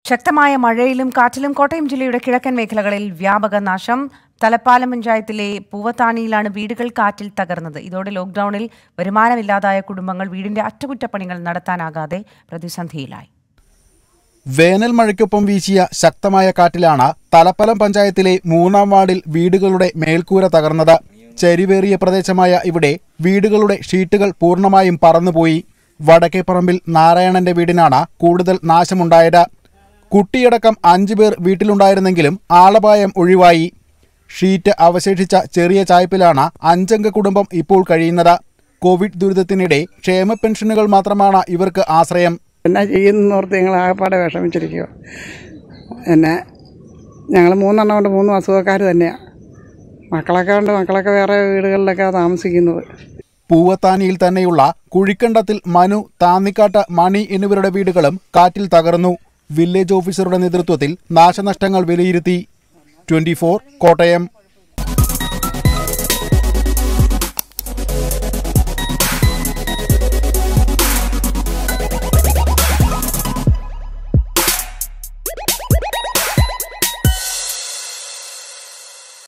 ശക്തമായ മഴയിലും കാറ്റിലും കോട്ടയം ജില്ലയുടെ കിഴക്കൻ മേഖലകളിൽ വ്യാപക നാശം തലപ്പാലം പഞ്ചായത്തിലെ പൂവത്താണിയിലാണ് വീടുകൾ കാറ്റിൽ തകർന്നത് ഇതോടെ ലോക്ഡൌണിൽ വരുമാനമില്ലാതായ കുടുംബങ്ങൾ വീടിന്റെ അറ്റകുറ്റപ്പണികൾ നടത്താനാകാതെ പ്രതിസന്ധിയിലായി വേനൽ മഴയ്ക്കൊപ്പം വീശിയ ശക്തമായ കാറ്റിലാണ് തലപ്പലം പഞ്ചായത്തിലെ മൂന്നാം വാർഡിൽ വീടുകളുടെ മേൽക്കൂര തകർന്നത് ചരിവേറിയ പ്രദേശമായ ഇവിടെ വീടുകളുടെ ഷീറ്റുകൾ പൂർണ്ണമായും പറന്നുപോയി വടക്കേപ്പറമ്പിൽ നാരായണന്റെ വീടിനാണ് കൂടുതൽ നാശമുണ്ടായത് കുട്ടിയടക്കം അഞ്ചു പേർ വീട്ടിലുണ്ടായിരുന്നെങ്കിലും ആളപായം ഒഴിവായി ഷീറ്റ് അവശേഷിച്ച ചെറിയ ചായ്പിലാണ് അഞ്ചംഗ കുടുംബം ഇപ്പോൾ കഴിയുന്നത് കോവിഡ് ദുരിതത്തിനിടെ ക്ഷേമ പെൻഷനുകൾ മാത്രമാണ് ഇവർക്ക് ആശ്രയം എന്നാ ചെയ്യുന്നോർത്ത് ഞങ്ങൾ ആകപ്പാടെ വിഷമിച്ചിരിക്കുക പിന്നെ ഞങ്ങൾ മൂന്നെണ്ണം കൊണ്ട് മൂന്ന് അസുഖക്കാർ തന്നെയാണ് മക്കളൊക്കെ ഉണ്ട് മക്കളൊക്കെ വേറെ വീടുകളിലൊക്കെയാണ് താമസിക്കുന്നത് പൂവത്താനിയിൽ തന്നെയുള്ള കുഴിക്കണ്ടത്തിൽ മനു താന്നിക്കാട്ട് മണി എന്നിവരുടെ വീടുകളും കാറ്റിൽ തകർന്നു വില്ലേജ് ഓഫീസറുടെ നേതൃത്വത്തിൽ നാശനഷ്ടങ്ങൾ വിലയിരുത്തി ട്വന്റി കോട്ടയം